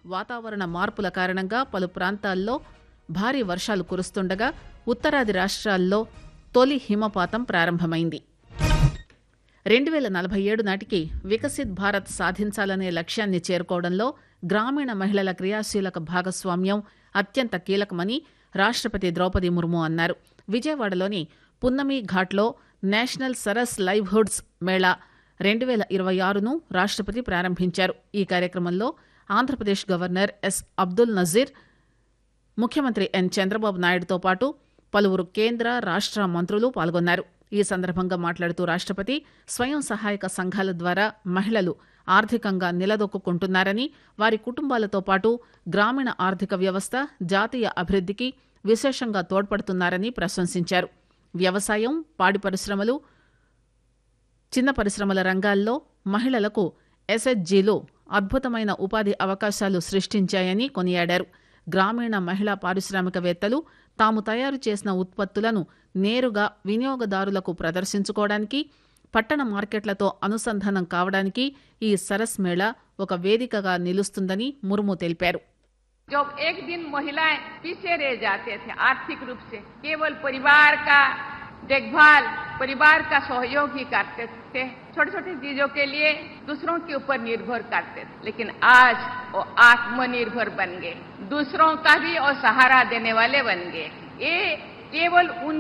వాతావరణ మార్పుల కారణంగా పలు ప్రాంతాల్లో భారీ వర్షాలు కురుస్తుండగా ఉత్తరాది రాష్ట్రాల్లో తొలి హిమపాతం ప్రారంభమైంది రెండు వేల నలభై ఏడు నాటికి వికసిత్ భారత్ సాధించాలనే లక్ష్యాన్ని చేరుకోవడంలో గ్రామీణ మహిళల క్రియాశీలక భాగస్వామ్యం అత్యంత కీలకమని రాష్టపతి ద్రౌపది ముర్ము అన్నారు విజయవాడలోని పున్నమి ఘాట్లో నేషనల్ సరస్ లైవ్హుడ్స్ మేళా రెండు వేల ఇరవై ఆరును రాష్టపతి ప్రారంభించారు ఈ కార్యక్రమంలో ఆంధ్రప్రదేశ్ గవర్నర్ ఎస్ అబ్దుల్ నజీర్ ముఖ్యమంత్రి ఎన్ చంద్రబాబు నాయుడుతో పాటు పలువురు కేంద్ర రాష్ట్ర మంత్రులు పాల్గొన్నారు ఈ సందర్భంగా మాట్లాడుతూ రాష్టపతి స్వయం సహాయక సంఘాల ద్వారా మహిళలు ఆర్థికంగా నిలదొక్కుంటున్నారని వారి కుటుంబాలతో పాటు గ్రామీణ ఆర్థిక వ్యవస్థ జాతీయ అభివృద్ధికి విశేషంగా తోడ్పడుతున్నారని ప్రశంసించారు వ్యవసాయం పాడి పరిశ్రమలు చిన్న పరిశ్రమల రంగాల్లో మహిళలకు ఎస్హెచ్జీలు అద్భుతమైన ఉపాధి అవకాశాలు సృష్టించాయని కొనియాడారు గ్రామీణ మహిళా పారిశ్రామికవేత్తలు తాము తయారు చేసిన ఉత్పత్తులను నేరుగా వినియోగదారులకు ప్రదర్శించుకోవడానికి పట్టణ మార్కెట్లతో అనుసంధానం కావడానికి ఈ సరస్ మేళా ఒక వేదికగా నిలుస్తుందని ముర్ము తెలిపారు जब एक दिन महिलाएं पीछे रह जाते थे आर्थिक रूप से केवल परिवार का देखभाल परिवार का सहयोग ही करते थे छोटे छोटे चीजों के लिए दूसरों के ऊपर निर्भर करते थे लेकिन आज वो आत्मनिर्भर बन गए दूसरों का भी और सहारा देने वाले बन गए ये केवल उन